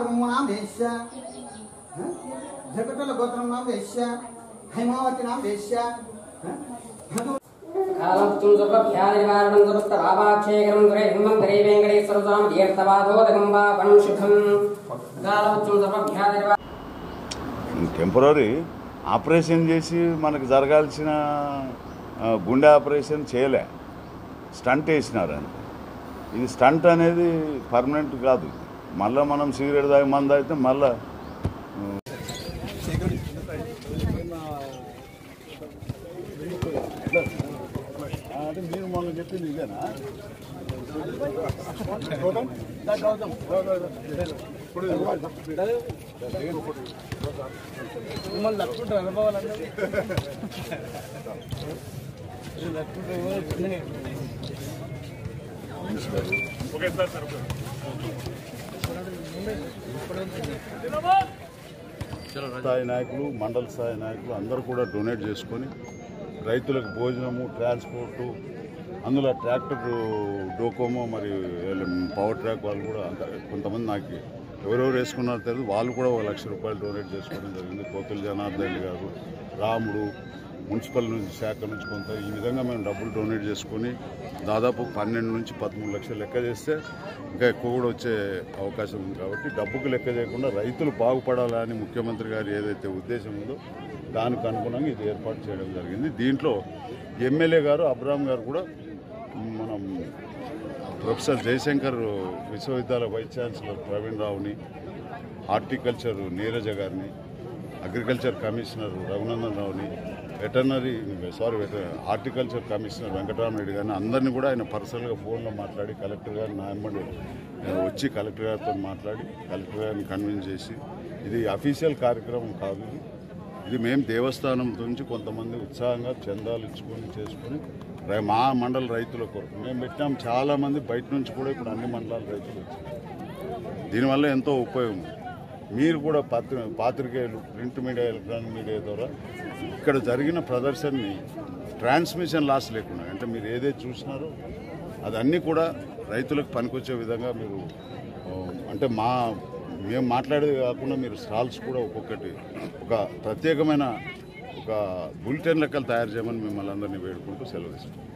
కుటుంబనాం వేశ్య జగటల గోత్రం నాం వేశ్య హైమావతి నాం వేశ్య కాలపుత్రం సర్వభ్యానివారణం సమస్తపాపాక్షేకరం దురే హిమంతరే వెంకటేశ్వరస్వాం తీర్థవాదోదకం పాపం శుభం కాలపుత్రం సర్వభ్యానివారణం టెంపరీ ఆపరేషన్ చేసి మనకు జరగాల్సిన ఆ, గుండె ఆపరేషన్ చేయలే స్టంట్ వేసినారు అంతే ఇది స్టంట్ అనేది పర్మనెంట్ కాదు మళ్ళీ మనం సిగరెట్ తాగి మంది అయితే మళ్ళా అంటే మీరు మొన్న చెప్పింది ఇదేనా మిమ్మల్ని లక్కుంటారు అనుభవాలంటే స్థాయి నాయకులు మండల స్థాయి నాయకులు అందరూ కూడా డొనేట్ చేసుకొని రైతులకు భోజనము ట్రాన్స్పోర్టు అందులో ట్రాక్టర్ డోకోమో మరి వీళ్ళు పవర్ ట్రాక్ వాళ్ళు కూడా అంత కొంతమంది నాకు ఎవరెవరు వేసుకున్నారో తెలియదు వాళ్ళు కూడా ఒక లక్ష రూపాయలు డొనేట్ చేసుకోవడం జరిగింది కోతుల జనార్దన్ గారు రాముడు మున్సిపల్ నుంచి శాఖ నుంచి కొంత ఈ విధంగా మేము డబ్బులు డొనేట్ చేసుకొని దాదాపు పన్నెండు నుంచి పదమూడు లక్షలు లెక్క చేస్తే ఇంకా ఎక్కువ కూడా వచ్చే అవకాశం ఉంది కాబట్టి డబ్బుకు లెక్క చేయకుండా రైతులు బాగుపడాలని ముఖ్యమంత్రి గారు ఏదైతే ఉద్దేశం ఉందో దానికి అనుగుణంగా ఇది ఏర్పాటు చేయడం జరిగింది దీంట్లో ఎమ్మెల్యే గారు అబ్రామ్ గారు కూడా మనం ప్రొఫెసర్ జయశంకర్ విశ్వవిద్యాలయ వైస్ ఛాన్సలర్ ప్రవీణ్ రావుని హార్టికల్చర్ నీరజ గారిని అగ్రికల్చర్ కమిషనర్ రఘునందన్ రావుని వెటర్నరీ సారీ వెట హార్టికల్చర్ కమిషనర్ వెంకటరామరెడ్డి గారిని అందరినీ కూడా ఆయన పర్సనల్గా ఫోన్లో మాట్లాడి కలెక్టర్ గారిని నాయమ్మడి వచ్చి కలెక్టర్ గారితో మాట్లాడి కలెక్టర్ గారిని కన్విన్స్ చేసి ఇది అఫీషియల్ కార్యక్రమం కాదు ఇది ఇది మేము దేవస్థానం నుంచి కొంతమంది ఉత్సాహంగా చందాలు ఇచ్చుకొని చేసుకొని రై- మా మండల రైతుల కొరకు మేము పెట్టాం చాలా మంది బయట నుంచి కూడా ఇప్పుడు అన్ని మండలాల రైతులు వచ్చారు దీనివల్ల ఎంతో ఉపయోగం మీరు కూడా పత్రి పాత్రికేయులు ప్రింట్ మీడియా ఎలక్ట్రానిక్ మీడియా ద్వారా ఇక్కడ జరిగిన ప్రదర్శనని ట్రాన్స్మిషన్ లాస్ లేకుండా అంటే మీరు ఏదైతే చూసినారో అదన్నీ కూడా రైతులకు పనికొచ్చే విధంగా మీరు ఆ, అంటే మా మేము మాట్లాడేది కాకుండా మీరు స్టాల్స్ కూడా ఒక్కొక్కటి ఒక ప్రత్యేకమైన ఒక బులెటిన్ లెక్కలు తయారు చేయమని మిమ్మల్ని అందరినీ వేడుకుంటూ సెలవు ఇస్తాం